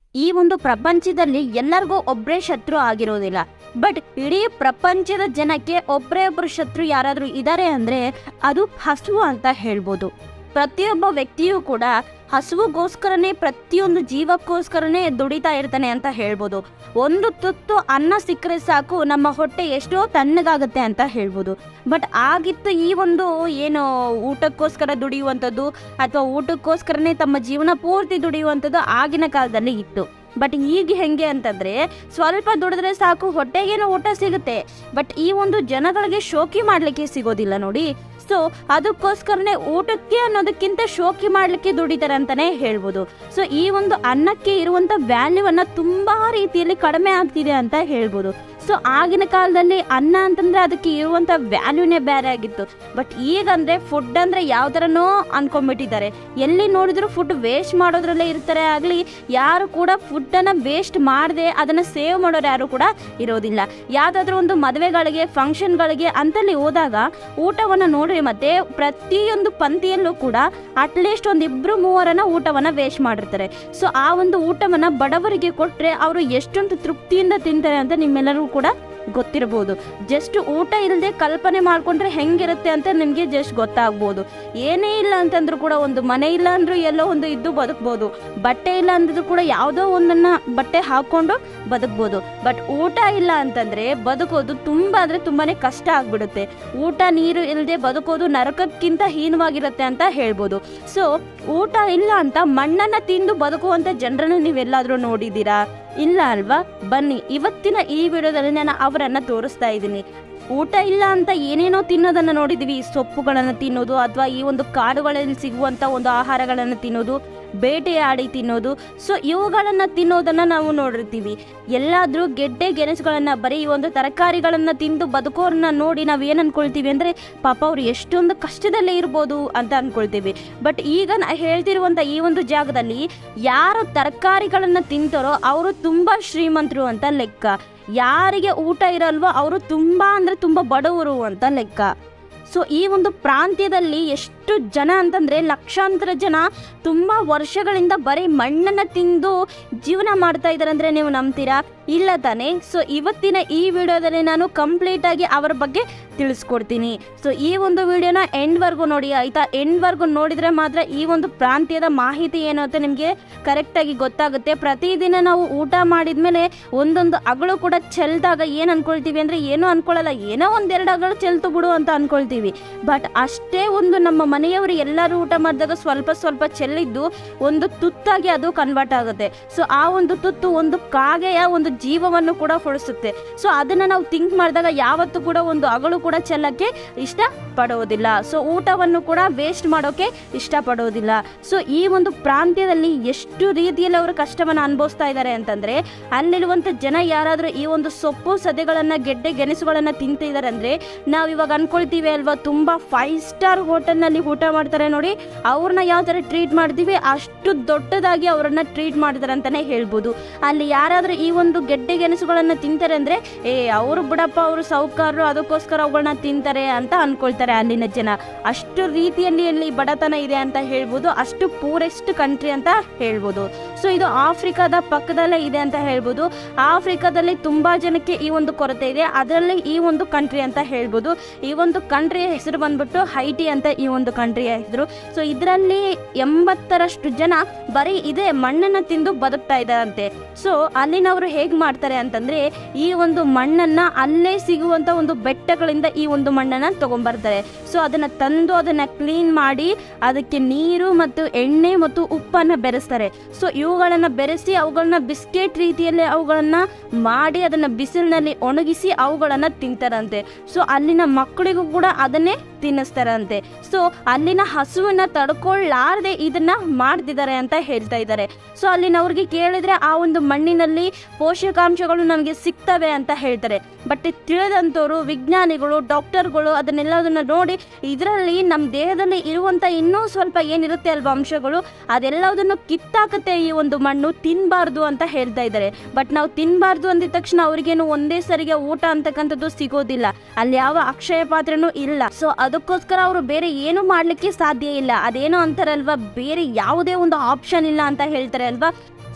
ಈ ಒಂದು ಪ್ರಪಂಚದಲ್ಲಿ ಎಲ್ಲರಿಗೂ ಒಬ್ಬರೇ ಶತ್ರು ಆಗಿರೋದಿಲ್ಲ ಬಟ್ ಇಡೀ ಪ್ರಪಂಚದ ಜನಕ್ಕೆ ಒಬ್ಬರೇ ಒಬ್ಬರು ಶತ್ರು ಯಾರಾದರೂ ಇದ್ದಾರೆ ಅಂದರೆ ಅದು ಹಸುವು ಅಂತ ಹೇಳ್ಬೋದು ಪ್ರತಿಯೊಬ್ಬ ವ್ಯಕ್ತಿಯೂ ಕೂಡ ಹಸುವಿಗೋಸ್ಕರನೇ ಪ್ರತಿಯೊಂದು ಜೀವಕ್ಕೋಸ್ಕರನೇ ದುಡಿತಾ ಇರ್ತಾನೆ ಅಂತ ಹೇಳ್ಬೋದು ಒಂದು ತುತ್ತು ಅನ್ನ ಸಿಕ್ಕರೆ ಸಾಕು ನಮ್ಮ ಹೊಟ್ಟೆ ಎಷ್ಟೋ ತಣ್ಣಗಾಗುತ್ತೆ ಅಂತ ಹೇಳ್ಬೋದು ಬಟ್ ಆಗಿತ್ತು ಈ ಒಂದು ಏನು ಊಟಕ್ಕೋಸ್ಕರ ದುಡಿಯುವಂಥದ್ದು ಅಥವಾ ಊಟಕ್ಕೋಸ್ಕರನೇ ತಮ್ಮ ಜೀವನ ಪೂರ್ತಿ ದುಡಿಯುವಂಥದ್ದು ಆಗಿನ ಕಾಲದಲ್ಲಿ ಇತ್ತು ಬಟ್ ಈಗ ಹೆಂಗೆ ಅಂತಂದ್ರೆ ಸ್ವಲ್ಪ ದುಡಿದ್ರೆ ಸಾಕು ಹೊಟ್ಟೆಗೇನೋ ಊಟ ಸಿಗುತ್ತೆ ಬಟ್ ಈ ಒಂದು ಜನಗಳಿಗೆ ಶೋಕಿ ಮಾಡಲಿಕ್ಕೆ ಸಿಗೋದಿಲ್ಲ ನೋಡಿ ಸೊ ಅದಕ್ಕೋಸ್ಕರನೇ ಊಟಕ್ಕೆ ಅನ್ನೋದಕ್ಕಿಂತ ಶೋಕಿ ಮಾಡಲಿಕ್ಕೆ ದುಡಿತಾರೆ ಅಂತಾನೆ ಹೇಳ್ಬೋದು ಸೊ ಈ ಒಂದು ಅನ್ನಕ್ಕೆ ಇರುವಂಥ ವ್ಯಾಲ್ಯೂವನ್ನು ತುಂಬ ರೀತಿಯಲ್ಲಿ ಕಡಿಮೆ ಆಗ್ತಿದೆ ಅಂತ ಹೇಳ್ಬೋದು ಸೊ ಆಗಿನ ಕಾಲದಲ್ಲಿ ಅನ್ನ ಅಂತಂದ್ರೆ ಅದಕ್ಕೆ ಇರುವಂಥ ವ್ಯಾಲ್ಯೂನೇ ಬೇರೆ ಆಗಿತ್ತು ಬಟ್ ಈಗ ಅಂದರೆ ಫುಡ್ ಅಂದರೆ ಯಾವ ಥರನೋ ಅನ್ಕೊಂಡ್ಬಿಟ್ಟಿದ್ದಾರೆ ಎಲ್ಲಿ ನೋಡಿದ್ರು ಫುಡ್ ವೇಸ್ಟ್ ಮಾಡೋದ್ರಲ್ಲೇ ಇರ್ತಾರೆ ಆಗಲಿ ಯಾರು ಕೂಡ ಫುಡ್ಡನ್ನು ವೇಸ್ಟ್ ಮಾಡದೆ ಅದನ್ನು ಸೇವ್ ಮಾಡೋರು ಯಾರು ಕೂಡ ಇರೋದಿಲ್ಲ ಯಾವುದಾದ್ರೂ ಒಂದು ಮದುವೆಗಳಿಗೆ ಫಂಕ್ಷನ್ಗಳಿಗೆ ಅಂತಲ್ಲಿ ಹೋದಾಗ ಊಟವನ್ನು ನೋಡ್ರಿ ಮತ್ತೆ ಪ್ರತಿಯೊಂದು ಪಂಕ್ತಿಯಲ್ಲೂ ಕೂಡ ಅಟ್ಲೀಸ್ಟ್ ಒಂದು ಇಬ್ಬರು ಮೂವರನ್ನ ಊಟವನ್ನು ವೇಸ್ಟ್ ಮಾಡಿರ್ತಾರೆ ಸೊ ಆ ಒಂದು ಊಟವನ್ನು ಬಡವರಿಗೆ ಕೊಟ್ಟರೆ ಅವರು ಎಷ್ಟೊಂದು ತೃಪ್ತಿಯಿಂದ ತಿಂತಾರೆ ಅಂತ ನಿಮ್ಮೆಲ್ಲರೂ ಕೂಡ ಗೊತ್ತಿರಬಹುದು ಜಸ್ಟ್ ಊಟ ಇಲ್ಲದೆ ಕಲ್ಪನೆ ಮಾಡ್ಕೊಂಡ್ರೆ ಹೆಂಗಿರುತ್ತೆ ಅಂತ ನಿಮಗೆ ಜಸ್ಟ್ ಗೊತ್ತಾಗ್ಬೋದು ಏನೇ ಇಲ್ಲ ಅಂತಂದ್ರೂ ಕೂಡ ಒಂದು ಮನೆ ಇಲ್ಲ ಅಂದ್ರೂ ಎಲ್ಲೋ ಒಂದು ಇದ್ದು ಬದುಕ್ಬೋದು ಬಟ್ಟೆ ಇಲ್ಲ ಅಂದ್ರೂ ಕೂಡ ಯಾವುದೋ ಒಂದನ್ನ ಬಟ್ಟೆ ಹಾಕೊಂಡು ಬದುಕ್ಬೋದು ಬಟ್ ಊಟ ಇಲ್ಲ ಅಂತಂದ್ರೆ ಬದುಕೋದು ತುಂಬ ಅಂದ್ರೆ ತುಂಬಾನೇ ಕಷ್ಟ ಆಗ್ಬಿಡುತ್ತೆ ಊಟ ನೀರು ಇಲ್ಲದೆ ಬದುಕೋದು ನರಕಕ್ಕಿಂತ ಹೀನವಾಗಿರುತ್ತೆ ಅಂತ ಹೇಳ್ಬೋದು ಸೊ ಊಟ ಇಲ್ಲ ಅಂತ ಮಣ್ಣನ್ನ ತಿಂದು ಬದುಕುವಂತ ಜನರನ್ನ ನೀವೆಲ್ಲಾದ್ರೂ ನೋಡಿದ್ದೀರಾ ಇಲ್ಲ ಅಲ್ವಾ ಬನ್ನಿ ಇವತ್ತಿನ ಈ ವಿಡಿಯೋದಲ್ಲಿ ನಾನು ಅವರನ್ನ ತೋರಿಸ್ತಾ ಇದ್ದೀನಿ ಊಟ ಇಲ್ಲ ಅಂತ ಏನೇನೋ ತಿನ್ನೋದನ್ನ ನೋಡಿದೀವಿ ಸೊಪ್ಪುಗಳನ್ನು ತಿನ್ನೋದು ಅಥವಾ ಈ ಒಂದು ಕಾಡುಗಳಲ್ಲಿ ಸಿಗುವಂತ ಒಂದು ಆಹಾರಗಳನ್ನು ತಿನ್ನೋದು ಬೇಟೆಯಾಡಿ ತಿನ್ನೋದು ಸೊ ಇವುಗಳನ್ನು ತಿನ್ನೋದನ್ನ ನಾವು ನೋಡಿರ್ತೀವಿ ಎಲ್ಲಾದ್ರೂ ಗೆಡ್ಡೆ ಗೆಣಸುಗಳನ್ನ ಬರೀ ಈ ಒಂದು ತರಕಾರಿಗಳನ್ನ ತಿಂದು ಬದುಕೋರನ್ನ ನೋಡಿ ನಾವು ಏನು ಅನ್ಕೊಳ್ತೀವಿ ಅಂದ್ರೆ ಪಾಪ ಅವ್ರು ಎಷ್ಟೊಂದು ಕಷ್ಟದಲ್ಲೇ ಇರ್ಬೋದು ಅಂತ ಅನ್ಕೊಳ್ತೀವಿ ಬಟ್ ಈಗ ನಾ ಹೇಳ್ತಿರುವಂತ ಈ ಒಂದು ಜಾಗದಲ್ಲಿ ಯಾರು ತರಕಾರಿಗಳನ್ನ ತಿಂತಾರೋ ಅವರು ತುಂಬಾ ಶ್ರೀಮಂತರು ಅಂತ ಲೆಕ್ಕ ಯಾರಿಗೆ ಊಟ ಇರಲ್ವೋ ಅವರು ತುಂಬಾ ಅಂದ್ರೆ ತುಂಬಾ ಬಡವರು ಅಂತ ಲೆಕ್ಕ ಸೊ ಈ ಒಂದು ಪ್ರಾಂತ್ಯದಲ್ಲಿ ಎಷ್ಟು ಜನ ಅಂತಂದ್ರೆ ಲಕ್ಷಾಂತರ ಜನ ತುಂಬ ವರ್ಷಗಳಿಂದ ಬರೀ ಮಣ್ಣನ್ನು ತಿಂದು ಜೀವನ ಮಾಡ್ತಾ ಇದ್ದಾರೆ ಅಂದರೆ ನೀವು ನಂಬ್ತೀರಾ ಇಲ್ಲ ತಾನೇ ಸೊ ಇವತ್ತಿನ ಈ ವಿಡಿಯೋದಲ್ಲಿ ನಾನು ಕಂಪ್ಲೀಟಾಗಿ ಅವರ ಬಗ್ಗೆ ತಿಳಿಸ್ಕೊಡ್ತೀನಿ ಸೊ ಈ ಒಂದು ವಿಡಿಯೋನ ಎಂಡ್ವರೆಗೂ ನೋಡಿ ಆಯಿತಾ ಎಂಡ್ವರೆಗೂ ನೋಡಿದರೆ ಮಾತ್ರ ಈ ಒಂದು ಪ್ರಾಂತ್ಯದ ಮಾಹಿತಿ ಏನು ಅಂತ ನಿಮಗೆ ಕರೆಕ್ಟಾಗಿ ಗೊತ್ತಾಗುತ್ತೆ ಪ್ರತಿದಿನ ನಾವು ಊಟ ಮಾಡಿದ್ಮೇಲೆ ಒಂದೊಂದು ಅಗಳು ಕೂಡ ಚೆಲ್ದಾಗ ಏನು ಅನ್ಕೊಳ್ತೀವಿ ಅಂದರೆ ಏನೂ ಅನ್ಕೊಳ್ಳಲ್ಲ ಏನೋ ಒಂದೆರಡು ಅಗಳು ಚೆಲ್ತು ಬಿಡು ಅಂತ ಅನ್ಕೊಳ್ತೀವಿ ಬಟ್ ಅಷ್ಟೇ ಒಂದು ನಮ್ಮ ಮನೆಯವರು ಎಲ್ಲರೂ ಊಟ ಮಾಡಿದಾಗ ಸ್ವಲ್ಪ ಸ್ವಲ್ಪ ಚೆಲ್ಲಿದ್ದು ಒಂದು ತುತ್ತಾಗಿ ಅದು ಕನ್ವರ್ಟ್ ಆಗುತ್ತೆ ಸೊ ಆ ಒಂದು ತುತ್ತು ಒಂದು ಕಾಗೆಯ ಒಂದು ಜೀವವನ್ನು ಕೂಡ ಹೊಡಿಸುತ್ತೆ ಸೊ ಅದನ್ನು ನಾವು ಥಿಂಕ್ ಮಾಡಿದಾಗ ಯಾವತ್ತೂ ಕೂಡ ಒಂದು ಅಗಳು ಕೂಡ ಚೆಲ್ಲಕ್ಕೆ ಇಷ್ಟ ಪಡೋದಿಲ್ಲ ಸೊ ಊಟವನ್ನು ಕೂಡ ವೇಸ್ಟ್ ಮಾಡೋಕೆ ಇಷ್ಟಪಡೋದಿಲ್ಲ ಸೊ ಈ ಒಂದು ಪ್ರಾಂತ್ಯದಲ್ಲಿ ಎಷ್ಟು ರೀತಿಯಲ್ಲಿ ಅವರು ಕಷ್ಟವನ್ನು ಅನುಭವಿಸ್ತಾ ಇದ್ದಾರೆ ಅಂತಂದ್ರೆ ಅಲ್ಲಿರುವಂಥ ಜನ ಯಾರಾದರೂ ಈ ಒಂದು ಸೊಪ್ಪು ಸದೆಗಳನ್ನು ಗೆಡ್ಡೆ ಗೆಣಸುಗಳನ್ನು ತಿಂತಿದ್ದಾರೆ ಅಂದರೆ ನಾವು ಇವಾಗ ಅನ್ಕೊಳ್ತೀವಿ ಅಲ್ವಾ ತುಂಬ ಫೈವ್ ಸ್ಟಾರ್ ಹೋಟೆಲ್ನಲ್ಲಿ ಊಟ ಮಾಡ್ತಾರೆ ನೋಡಿ ಅವ್ರನ್ನ ಯಾವ ಥರ ಟ್ರೀಟ್ ಮಾಡ್ತೀವಿ ಅಷ್ಟು ದೊಡ್ಡದಾಗಿ ಅವರನ್ನ ಟ್ರೀಟ್ ಮಾಡ್ತಾರೆ ಅಂತಲೇ ಹೇಳ್ಬೋದು ಅಲ್ಲಿ ಯಾರಾದರೂ ಈ ಒಂದು ಗೆಡ್ಡೆ ಗೆಣಸುಗಳನ್ನು ತಿಂತಾರೆ ಅಂದರೆ ಏ ಅವರು ಬಿಡಪ್ಪ ಅವರು ಸೌಕಾರರು ಅದಕ್ಕೋಸ್ಕರ ಅವುಗಳನ್ನ ತಿಂತಾರೆ ಅಂತ ಅನ್ಕೊಳ್ತಾರೆ ಅಲ್ಲಿನ ಜನ ಅಷ್ಟು ರೀತಿಯಲ್ಲಿ ಅಲ್ಲಿ ಬಡತನ ಇದೆ ಅಂತ ಹೇಳ್ಬೋದು ಅಷ್ಟು ಪೂರೆಸ್ಟ್ ಕಂಟ್ರಿ ಅಂತ ಹೇಳ್ಬೋದು ಸೊ ಇದು ಆಫ್ರಿಕಾದ ಪಕ್ಕದಲ್ಲೇ ಇದೆ ಅಂತ ಹೇಳ್ಬೋದು ಆಫ್ರಿಕಾದಲ್ಲಿ ತುಂಬಾ ಜನಕ್ಕೆ ಈ ಒಂದು ಕೊರತೆ ಇದೆ ಅದರಲ್ಲಿ ಈ ಒಂದು ಕಂಟ್ರಿ ಅಂತ ಹೇಳ್ಬೋದು ಈ ಒಂದು ಕಂಟ್ರಿಯ ಹೆಸರು ಬಂದ್ಬಿಟ್ಟು ಹೈಟಿ ಅಂತ ಈ ಒಂದು ಕಂಟ್ರಿಯ ಹೆಸರು ಸೊ ಇದರಲ್ಲಿ ಎಂಬತ್ತರಷ್ಟು ಜನ ಬರೀ ಇದೇ ಮಣ್ಣನ್ನು ತಿಂದು ಬದುಕ್ತಾ ಇದ್ದಾರಂತೆ ಸೊ ಅಲ್ಲಿನವರು ಹೇಗೆ ಮಾಡ್ತಾರೆ ಅಂತಂದ್ರೆ ಈ ಒಂದು ಮಣ್ಣನ್ನ ಅಲ್ಲೇ ಸಿಗುವಂತ ಒಂದು ಬೆಟ್ಟಗಳಿಂದ ಈ ಒಂದು ಮಣ್ಣನ್ನ ತಗೊಂಡ್ಬರ್ತಾರೆ ಸೊ ಅದನ್ನ ತಂದು ಅದನ್ನ ಕ್ಲೀನ್ ಮಾಡಿ ಅದಕ್ಕೆ ನೀರು ಮತ್ತು ಎಣ್ಣೆ ಮತ್ತು ಉಪ್ಪನ್ನ ಬೆರೆಸ್ತಾರೆ ಸೊ ಇವುಗಳನ್ನ ಬೆರೆಸಿ ಅವುಗಳನ್ನ ಬಿಸ್ಕೆಟ್ ರೀತಿಯಲ್ಲಿ ಅವುಗಳನ್ನ ಮಾಡಿ ಅದನ್ನ ಬಿಸಿಲಿನಲ್ಲಿ ಒಣಗಿಸಿ ಅವುಗಳನ್ನ ತಿಂತಾರಂತೆ ಸೊ ಅಲ್ಲಿನ ಮಕ್ಕಳಿಗೂ ಕೂಡ ಅದನ್ನೇ ತಿನ್ನಿಸ್ತಾರಂತೆ ಸೊ ಅಲ್ಲಿನ ಹಸುವನ್ನ ತಡ್ಕೊಳ್ಳಾರ್ದೆ ಇದನ್ನ ಮಾಡ್ತಿದ್ದಾರೆ ಅಂತ ಹೇಳ್ತಾ ಇದ್ದಾರೆ ಸೊ ಅಲ್ಲಿನವ್ರಿಗೆ ಕೇಳಿದ್ರೆ ಆ ಒಂದು ಮಣ್ಣಿನಲ್ಲಿ ಪೋಷಕಾಂಶಗಳು ನಮಗೆ ಸಿಗ್ತವೆ ಅಂತ ಹೇಳ್ತಾರೆ ಬಟ್ ತಿಳಿದಂಥವ್ರು ವಿಜ್ಞಾನಿಗಳು ಡಾಕ್ಟರ್ಗಳು ಅದನ್ನೆಲ್ಲದನ್ನ ನೋಡಿ ಇದರಲ್ಲಿ ನಮ್ಮ ದೇಹದಲ್ಲಿ ಇರುವಂಥ ಇನ್ನೂ ಸ್ವಲ್ಪ ಏನಿರುತ್ತೆ ಅಲ್ವಾ ಅಂಶಗಳು ಅದೆಲ್ಲದನ್ನು ಕಿತ್ತಾಕತ್ತೆ ಈ ಒಂದು ಮಣ್ಣು ತಿನ್ನಬಾರ್ದು ಅಂತ ಹೇಳ್ತಾ ಇದ್ದಾರೆ ಬಟ್ ನಾವು ತಿನ್ನಬಾರ್ದು ಅಂದಿದ ತಕ್ಷಣ ಅವ್ರಿಗೇನು ಒಂದೇ ಸರಿಗೆ ಊಟ ಅಂತಕ್ಕಂಥದ್ದು ಸಿಗೋದಿಲ್ಲ ಅಲ್ಲಿ ಯಾವ ಅಕ್ಷಯ ಪಾತ್ರೆನೂ ಇಲ್ಲ ಸೊ ಅದಕ್ಕೋಸ್ಕರ ಅವರು ಬೇರೆ ಏನು ಮಾಡಲಿಕ್ಕೆ ಸಾಧ್ಯ ಇಲ್ಲ ಅದೇನೋ ಅಂತಾರಲ್ವಾ ಬೇರೆ ಯಾವುದೇ ಒಂದು ಆಪ್ಷನ್ ಇಲ್ಲ ಅಂತ ಹೇಳ್ತಾರೆ ಅಲ್ವಾ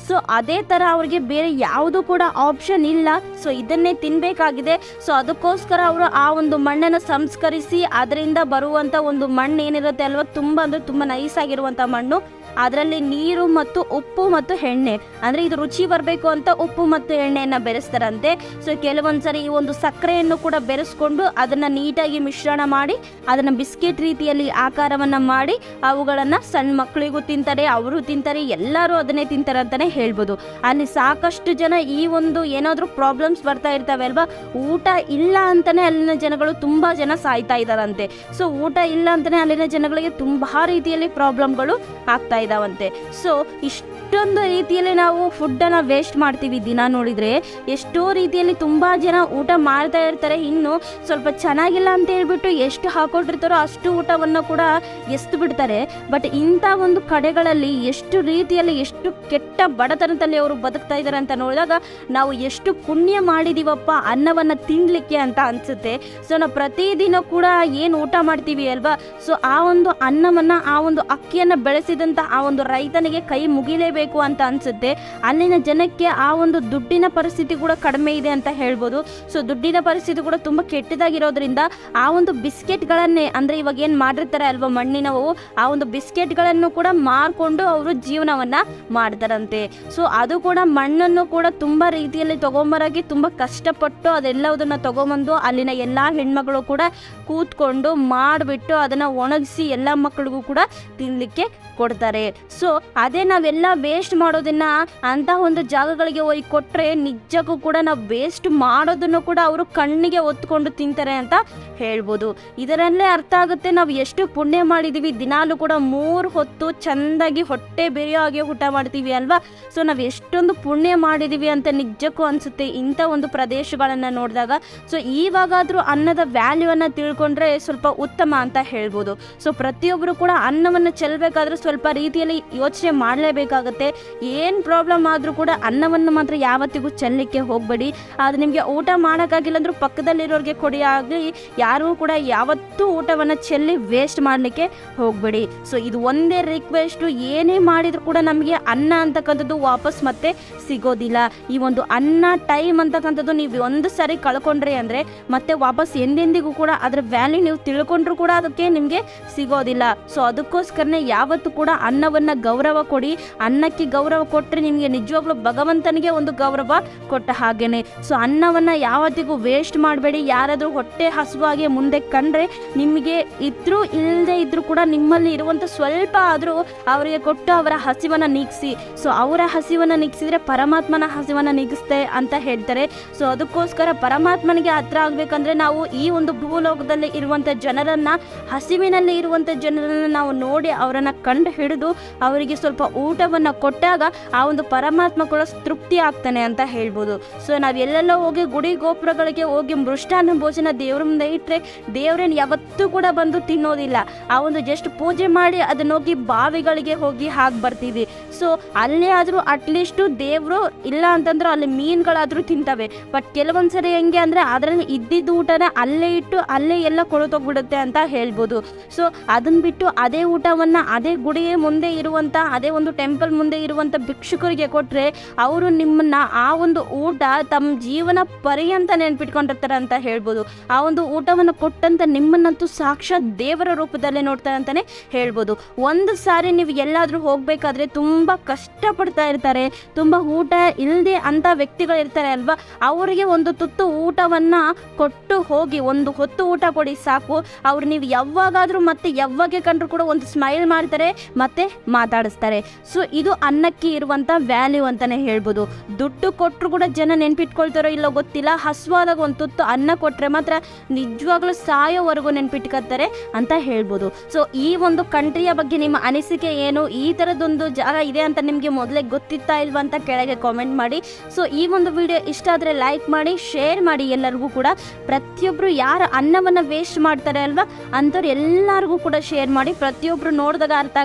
ಸೊ ಅದೇ ಥರ ಅವ್ರಿಗೆ ಬೇರೆ ಯಾವುದು ಕೂಡ ಆಪ್ಷನ್ ಇಲ್ಲ ಸೊ ಇದನ್ನೇ ತಿನ್ನಬೇಕಾಗಿದೆ ಸೊ ಅದಕ್ಕೋಸ್ಕರ ಅವರು ಆ ಒಂದು ಮಣ್ಣನ್ನು ಸಂಸ್ಕರಿಸಿ ಅದರಿಂದ ಬರುವಂಥ ಒಂದು ಮಣ್ಣು ಏನಿರುತ್ತೆ ಅಲ್ವಾ ತುಂಬ ಅಂದರೆ ತುಂಬ ನೈಸ್ ಆಗಿರುವಂಥ ಮಣ್ಣು ಅದರಲ್ಲಿ ನೀರು ಮತ್ತು ಉಪ್ಪು ಮತ್ತು ಎಣ್ಣೆ ಅಂದರೆ ಇದು ರುಚಿ ಬರಬೇಕು ಅಂತ ಉಪ್ಪು ಮತ್ತು ಎಣ್ಣೆಯನ್ನು ಬೆರೆಸ್ತಾರಂತೆ ಸೊ ಕೆಲವೊಂದ್ಸರಿ ಈ ಒಂದು ಸಕ್ಕರೆಯನ್ನು ಕೂಡ ಬೆರೆಸ್ಕೊಂಡು ಅದನ್ನು ನೀಟಾಗಿ ಮಿಶ್ರಣ ಮಾಡಿ ಅದನ್ನು ಬಿಸ್ಕೆಟ್ ರೀತಿಯಲ್ಲಿ ಆಕಾರವನ್ನು ಮಾಡಿ ಅವುಗಳನ್ನು ಸಣ್ಣ ಮಕ್ಕಳಿಗೂ ತಿಂತಾರೆ ಅವರು ತಿಂತಾರೆ ಎಲ್ಲರೂ ಅದನ್ನೇ ತಿಂತಾರೆ ಅಂತಲೇ ಹೇಳ್ಬೋದು ಅಲ್ಲಿ ಸಾಕಷ್ಟು ಜನ ಈ ಒಂದು ಏನಾದರೂ ಪ್ರಾಬ್ಲಮ್ಸ್ ಬರ್ತಾ ಇರ್ತವೆ ಅಲ್ವಾ ಊಟ ಇಲ್ಲ ಅಂತಲೇ ಅಲ್ಲಿನ ಜನಗಳು ತುಂಬ ಜನ ಸಾಯ್ತಾ ಇದ್ದಾರಂತೆ ಸೊ ಊಟ ಇಲ್ಲ ಅಂತಲೇ ಅಲ್ಲಿನ ಜನಗಳಿಗೆ ತುಂಬ ರೀತಿಯಲ್ಲಿ ಪ್ರಾಬ್ಲಮ್ಗಳು ಆಗ್ತಾ ಇದ್ದಾವಂತೆ ಸೊ ಇಷ್ಟೊಂದು ರೀತಿಯಲ್ಲಿ ನಾವು ಫುಡ್ಡನ್ನು ವೇಸ್ಟ್ ಮಾಡ್ತೀವಿ ದಿನ ನೋಡಿದರೆ ಎಷ್ಟೋ ರೀತಿಯಲ್ಲಿ ತುಂಬ ಜನ ಊಟ ಮಾಡ್ತಾ ಇರ್ತಾರೆ ಇನ್ನು ಸ್ವಲ್ಪ ಚೆನ್ನಾಗಿಲ್ಲ ಅಂತ ಹೇಳ್ಬಿಟ್ಟು ಎಷ್ಟು ಹಾಕೊಟ್ಟಿರ್ತಾರೋ ಅಷ್ಟು ಊಟವನ್ನು ಕೂಡ ಎಸ್ದು ಬಿಡ್ತಾರೆ ಬಟ್ ಇಂಥ ಒಂದು ಕಡೆಗಳಲ್ಲಿ ಎಷ್ಟು ರೀತಿಯಲ್ಲಿ ಎಷ್ಟು ಕೆಟ್ಟ ಬಡತನದಲ್ಲಿ ಅವರು ಬದುಕ್ತಾ ಇದ್ದಾರೆ ಅಂತ ನೋಡಿದಾಗ ನಾವು ಎಷ್ಟು ಪುಣ್ಯ ಮಾಡಿದೀವಪ್ಪ ಅನ್ನವನ್ನು ತಿನ್ನಲಿಕ್ಕೆ ಅಂತ ಅನಿಸುತ್ತೆ ಸೊ ನಾವು ಪ್ರತಿದಿನ ಕೂಡ ಏನು ಊಟ ಮಾಡ್ತೀವಿ ಅಲ್ವಾ ಸೊ ಆ ಒಂದು ಅನ್ನವನ್ನು ಆ ಒಂದು ಅಕ್ಕಿಯನ್ನು ಬೆಳೆಸಿದಂಥ ಆ ಒಂದು ರೈತನಿಗೆ ಕೈ ಮುಗಿಲೇಬೇಕು ಅಂತ ಅನಿಸುತ್ತೆ ಅಲ್ಲಿನ ಜನಕ್ಕೆ ಆ ಒಂದು ದುಡ್ಡಿನ ಪರಿಸ್ಥಿತಿ ಕೂಡ ಕಡಿಮೆ ಇದೆ ಅಂತ ಹೇಳ್ಬೋದು ಸೊ ದುಡ್ಡಿನ ಪರಿಸ್ಥಿತಿ ಕೂಡ ತುಂಬ ಕೆಟ್ಟದಾಗಿರೋದ್ರಿಂದ ಆ ಒಂದು ಬಿಸ್ಕೆಟ್ಗಳನ್ನೇ ಅಂದರೆ ಇವಾಗ ಏನು ಮಾಡಿರ್ತಾರೆ ಅಲ್ವಾ ಮಣ್ಣಿನವು ಆ ಒಂದು ಬಿಸ್ಕೆಟ್ಗಳನ್ನು ಕೂಡ ಮಾರ್ಕೊಂಡು ಅವರು ಜೀವನವನ್ನು ಮಾಡ್ತಾರಂತೆ ಸೊ ಅದು ಕೂಡ ಮಣ್ಣನ್ನು ಕೂಡ ತುಂಬ ರೀತಿಯಲ್ಲಿ ತಗೊಂಬರಾಗಿ ತುಂಬ ಕಷ್ಟಪಟ್ಟು ಅದೆಲ್ಲದನ್ನು ತಗೊಂಬಂದು ಅಲ್ಲಿನ ಎಲ್ಲ ಹೆಣ್ಮಗಳು ಕೂಡ ಕೂತ್ಕೊಂಡು ಮಾಡಿಬಿಟ್ಟು ಅದನ್ನು ಒಣಗಿಸಿ ಎಲ್ಲ ಮಕ್ಕಳಿಗೂ ಕೂಡ ತಿನ್ನಲಿಕ್ಕೆ ಕೊಡ್ತಾರೆ ಸೊ ಅದೇ ನಾವೆಲ್ಲ ವೇಸ್ಟ್ ಮಾಡೋದನ್ನ ಅಂತ ಒಂದು ಜಾಗಗಳಿಗೆ ಹೋಗಿ ಕೊಟ್ಟರೆ ನಿಜಕ್ಕೂ ಕೂಡ ನಾವು ವೇಸ್ಟ್ ಮಾಡೋದನ್ನು ಕೂಡ ಅವರು ಕಣ್ಣಿಗೆ ಒತ್ಕೊಂಡು ತಿಂತಾರೆ ಅಂತ ಹೇಳ್ಬೋದು ಇದರಲ್ಲೇ ಅರ್ಥ ಆಗುತ್ತೆ ನಾವು ಎಷ್ಟು ಪುಣ್ಯ ಮಾಡಿದ್ದೀವಿ ದಿನಾಲು ಕೂಡ ಮೂರು ಹೊತ್ತು ಚೆಂದಾಗಿ ಹೊಟ್ಟೆ ಬೇಯೋ ಹಾಗೆ ಊಟ ಮಾಡ್ತೀವಿ ಅಲ್ವಾ ಸೊ ನಾವು ಎಷ್ಟೊಂದು ಪುಣ್ಯ ಮಾಡಿದ್ದೀವಿ ಅಂತ ನಿಜಕ್ಕೂ ಅನಿಸುತ್ತೆ ಇಂಥ ಒಂದು ಪ್ರದೇಶಗಳನ್ನು ನೋಡಿದಾಗ ಸೊ ಇವಾಗಾದರೂ ಅನ್ನದ ವ್ಯಾಲ್ಯೂವನ್ನು ತಿಳ್ಕೊಂಡ್ರೆ ಸ್ವಲ್ಪ ಉತ್ತಮ ಅಂತ ಹೇಳ್ಬೋದು ಸೊ ಪ್ರತಿಯೊಬ್ಬರು ಕೂಡ ಅನ್ನವನ್ನು ಚೆಲ್ಲಬೇಕಾದ್ರೆ ಸ್ವಲ್ಪ ರೀತಿಯಲ್ಲಿ ಯೋಚನೆ ಮಾಡಲೇಬೇಕಾಗತ್ತೆ ಏನು ಪ್ರಾಬ್ಲಮ್ ಆದರೂ ಕೂಡ ಅನ್ನವನ್ನು ಮಾತ್ರ ಯಾವತ್ತಿಗೂ ಚೆಲ್ಲಲಿಕ್ಕೆ ಹೋಗಬೇಡಿ ಅದು ನಿಮಗೆ ಊಟ ಮಾಡೋಕ್ಕಾಗಿಲ್ಲ ಅಂದ್ರೂ ಪಕ್ಕದಲ್ಲಿರೋರಿಗೆ ಕೊಡಿ ಆಗಲಿ ಯಾರೂ ಕೂಡ ಯಾವತ್ತೂ ಊಟವನ್ನು ಚೆಲ್ಲಿ ವೇಸ್ಟ್ ಮಾಡಲಿಕ್ಕೆ ಹೋಗಬೇಡಿ ಸೊ ಇದು ಒಂದೇ ರಿಕ್ವೆಸ್ಟು ಏನೇ ಮಾಡಿದರೂ ಕೂಡ ನಮಗೆ ಅನ್ನ ಅಂತಕ್ಕಂಥದ್ದು ವಾಪಸ್ ಮತ್ತೆ ಸಿಗೋದಿಲ್ಲ ಈ ಒಂದು ಅನ್ನ ಟೈಮ್ ಅಂತಕ್ಕಂಥದ್ದು ನೀವು ಒಂದು ಸರಿ ಕಳ್ಕೊಂಡ್ರಿ ಅಂದರೆ ಮತ್ತೆ ವಾಪಸ್ ಎಂದೆಂದಿಗೂ ಕೂಡ ಅದರ ವ್ಯಾಲ್ಯೂ ನೀವು ತಿಳ್ಕೊಂಡ್ರೂ ಕೂಡ ಅದಕ್ಕೆ ನಿಮಗೆ ಸಿಗೋದಿಲ್ಲ ಸೊ ಅದಕ್ಕೋಸ್ಕರನೇ ಯಾವತ್ತೂ ಕೂಡ ಅನ್ನವನ್ನು ಗೌರವ ಕೊಡಿ ಅನ್ನಕ್ಕೆ ಗೌರವ ಕೊಟ್ಟರೆ ನಿಮಗೆ ನಿಜವಾಗ್ಲೂ ಭಗವಂತನಿಗೆ ಒಂದು ಗೌರವ ಕೊಟ್ಟ ಹಾಗೇನೆ ಸೊ ಅನ್ನವನ್ನು ಯಾವತ್ತಿಗೂ ವೇಸ್ಟ್ ಮಾಡಬೇಡಿ ಯಾರಾದರೂ ಹೊಟ್ಟೆ ಹಸುವಾಗಿ ಮುಂದೆ ಕಂಡ್ರೆ ನಿಮಗೆ ಇದ್ರೂ ಇಲ್ಲದೆ ಇದ್ರೂ ಕೂಡ ನಿಮ್ಮಲ್ಲಿ ಇರುವಂಥ ಸ್ವಲ್ಪ ಆದರೂ ಅವರಿಗೆ ಕೊಟ್ಟು ಅವರ ಹಸಿವನ್ನು ನೀಗಿಸಿ ಸೊ ಅವರ ಹಸಿವನ್ನು ನೀಗಿಸಿದ್ರೆ ಪರಮಾತ್ಮನ ಹಸಿವನ್ನು ನೀಗಿಸ್ತೆ ಅಂತ ಹೇಳ್ತಾರೆ ಸೊ ಅದಕ್ಕೋಸ್ಕರ ಪರಮಾತ್ಮನಿಗೆ ಹತ್ರ ಆಗಬೇಕಂದ್ರೆ ನಾವು ಈ ಒಂದು ಭೂಲೋಕದಲ್ಲಿ ಇರುವಂಥ ಜನರನ್ನು ಹಸಿವಿನಲ್ಲಿ ಇರುವಂಥ ಜನರನ್ನು ನಾವು ನೋಡಿ ಅವರನ್ನು ಕಂಡು ಹಿಡಿದು ಅವರಿಗೆ ಸ್ವಲ್ಪ ಊಟವನ್ನು ಕೊಟ್ಟಾಗ ಆ ಒಂದು ಪರಮಾತ್ಮ ಕೂಡ ತೃಪ್ತಿ ಆಗ್ತಾನೆ ಅಂತ ಹೇಳ್ಬೋದು ಸೊ ನಾವು ಎಲ್ಲೆಲ್ಲೋ ಹೋಗಿ ಗುಡಿ ಗೋಪುರಗಳಿಗೆ ಹೋಗಿ ಮೃಷ್ಟಾನ್ನ ಭೋಜನ ದೇವ್ರ ಮುಂದೆ ಇಟ್ಟರೆ ದೇವ್ರೇನು ಯಾವತ್ತೂ ಕೂಡ ಬಂದು ತಿನ್ನೋದಿಲ್ಲ ಆ ಒಂದು ಜಸ್ಟ್ ಪೂಜೆ ಮಾಡಿ ಅದನ್ನ ಹೋಗಿ ಬಾವಿಗಳಿಗೆ ಹೋಗಿ ಹಾಕಿ ಬರ್ತೀವಿ ಸೊ ಅಲ್ಲೇ ಆದರೂ ಅಟ್ಲೀಸ್ಟು ದೇವರು ಇಲ್ಲ ಅಂತಂದ್ರೆ ಅಲ್ಲಿ ಮೀನುಗಳಾದರೂ ತಿಂತವೆ ಬಟ್ ಕೆಲವೊಂದ್ಸರಿ ಹೆಂಗೆ ಅಂದರೆ ಅದರಲ್ಲಿ ಇದ್ದಿದ್ದು ಊಟನ ಅಲ್ಲೇ ಇಟ್ಟು ಅಲ್ಲೇ ಎಲ್ಲ ಕೊಳತೋಗ್ಬಿಡುತ್ತೆ ಅಂತ ಹೇಳ್ಬೋದು ಸೊ ಅದನ್ನ ಬಿಟ್ಟು ಅದೇ ಊಟವನ್ನು ಅದೇ ಗುಡಿಯ ಮುಂದೆ ಇರುವಂಥ ಅದೇ ಒಂದು ಟೆಂಪಲ್ ಮುಂದೆ ಇರುವಂಥ ಭಿಕ್ಷುಕರಿಗೆ ಕೊಟ್ಟರೆ ಅವರು ನಿಮ್ಮನ್ನ ಆ ಒಂದು ಊಟ ತಮ್ಮ ಜೀವನ ಪರ್ಯಂತ ನೆನ್ಪಿಟ್ಕೊಂಡಿರ್ತಾರೆ ಅಂತ ಹೇಳ್ಬೋದು ಆ ಒಂದು ಊಟವನ್ನು ಕೊಟ್ಟಂತ ನಿಮ್ಮನ್ನಂತೂ ಸಾಕ್ಷಾತ್ ದೇವರ ರೂಪದಲ್ಲೇ ನೋಡ್ತಾರೆ ಅಂತಲೇ ಹೇಳ್ಬೋದು ಒಂದು ಸಾರಿ ನೀವು ಎಲ್ಲಾದರೂ ಹೋಗಬೇಕಾದ್ರೆ ತುಂಬ ಕಷ್ಟಪಡ್ತಾ ಇರ್ತಾರೆ ತುಂಬ ಊಟ ಇಲ್ಲದೆ ಅಂಥ ವ್ಯಕ್ತಿಗಳು ಇರ್ತಾರೆ ಅಲ್ವಾ ಅವರಿಗೆ ಒಂದು ತುತ್ತು ಊಟವನ್ನು ಕೊಟ್ಟು ಹೋಗಿ ಒಂದು ಹೊತ್ತು ಊಟ ಕೊಡಿ ಸಾಕು ಅವ್ರು ನೀವು ಯಾವಾಗಾದರೂ ಮತ್ತೆ ಯಾವಾಗ ಕಂಡ್ರು ಕೂಡ ಒಂದು ಸ್ಮೈಲ್ ಮಾಡ್ತಾರೆ ಮತ್ತೆ ಮಾತಾಡಿಸ್ತಾರೆ ಸೊ ಇದು ಅನ್ನಕ್ಕೆ ಇರುವಂಥ ವ್ಯಾಲ್ಯೂ ಅಂತಲೇ ಹೇಳ್ಬೋದು ದುಡ್ಡು ಕೊಟ್ಟರು ಕೂಡ ಜನ ನೆನ್ಪಿಟ್ಕೊಳ್ತಾರೋ ಇಲ್ಲೋ ಗೊತ್ತಿಲ್ಲ ಹಸುವಾದಾಗ ಒಂದು ತುತ್ತು ಅನ್ನ ಕೊಟ್ಟರೆ ಮಾತ್ರ ನಿಜವಾಗ್ಲೂ ಸಾಯೋವರೆಗೂ ನೆನ್ಪಿಟ್ಕೊತಾರೆ ಅಂತ ಹೇಳ್ಬೋದು ಸೊ ಈ ಒಂದು ಕಂಟ್ರಿಯ ಬಗ್ಗೆ ನಿಮ್ಮ ಅನಿಸಿಕೆ ಏನು ಈ ಥರದೊಂದು ಜಾಗ ಇದೆ ಅಂತ ನಿಮಗೆ ಮೊದಲೇ ಗೊತ್ತಿತ್ತಾ ಇಲ್ವಾ ಅಂತ ಕೆಳಗೆ ಕಾಮೆಂಟ್ ಮಾಡಿ ಸೊ ಈ ಒಂದು ವಿಡಿಯೋ ಇಷ್ಟ ಆದರೆ ಲೈಕ್ ಮಾಡಿ ಶೇರ್ ಮಾಡಿ ಎಲ್ಲರಿಗೂ ಕೂಡ ಪ್ರತಿಯೊಬ್ಬರು ಯಾರು ಅನ್ನವನ್ನು ವೇಸ್ಟ್ ಮಾಡ್ತಾರೆ ಅಲ್ವಾ ಅಂಥವ್ರು ಎಲ್ಲರಿಗೂ ಕೂಡ ಶೇರ್ ಮಾಡಿ ಪ್ರತಿಯೊಬ್ಬರು ನೋಡಿದಾಗ ಅರ್ಥ ಆಗುತ್ತೆ ಅನ್ನಕ್ಕೆ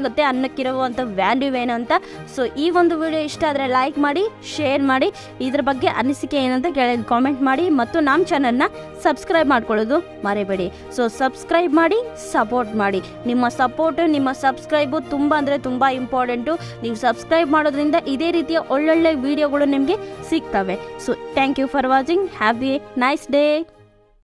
ಅದಕ್ಕಿರುವಂಥ ವ್ಯಾಲ್ಯೂ ಏನು ಅಂತ ಸೊ ಈ ಒಂದು ವಿಡಿಯೋ ಇಷ್ಟ ಆದರೆ ಲೈಕ್ ಮಾಡಿ ಶೇರ್ ಮಾಡಿ ಇದ್ರ ಬಗ್ಗೆ ಅನಿಸಿಕೆ ಏನಂತ ಕೆಳಗೆ ಕಾಮೆಂಟ್ ಮಾಡಿ ಮತ್ತು ನಮ್ಮ ಚಾನಲ್ನ ಸಬ್ಸ್ಕ್ರೈಬ್ ಮಾಡ್ಕೊಳ್ಳೋದು ಮರಿಬೇಡಿ ಸೊ ಸಬ್ಸ್ಕ್ರೈಬ್ ಮಾಡಿ ಸಪೋರ್ಟ್ ಮಾಡಿ ನಿಮ್ಮ ಸಪೋರ್ಟು ನಿಮ್ಮ ಸಬ್ಸ್ಕ್ರೈಬು ತುಂಬ ಅಂದರೆ ತುಂಬ ಇಂಪಾರ್ಟೆಂಟು ನೀವು ಸಬ್ಸ್ಕ್ರೈಬ್ ಮಾಡೋದ್ರಿಂದ ಇದೇ ರೀತಿಯ ಒಳ್ಳೊಳ್ಳೆ ವಿಡಿಯೋಗಳು ನಿಮಗೆ ಸಿಗ್ತವೆ so thank you for watching have a nice day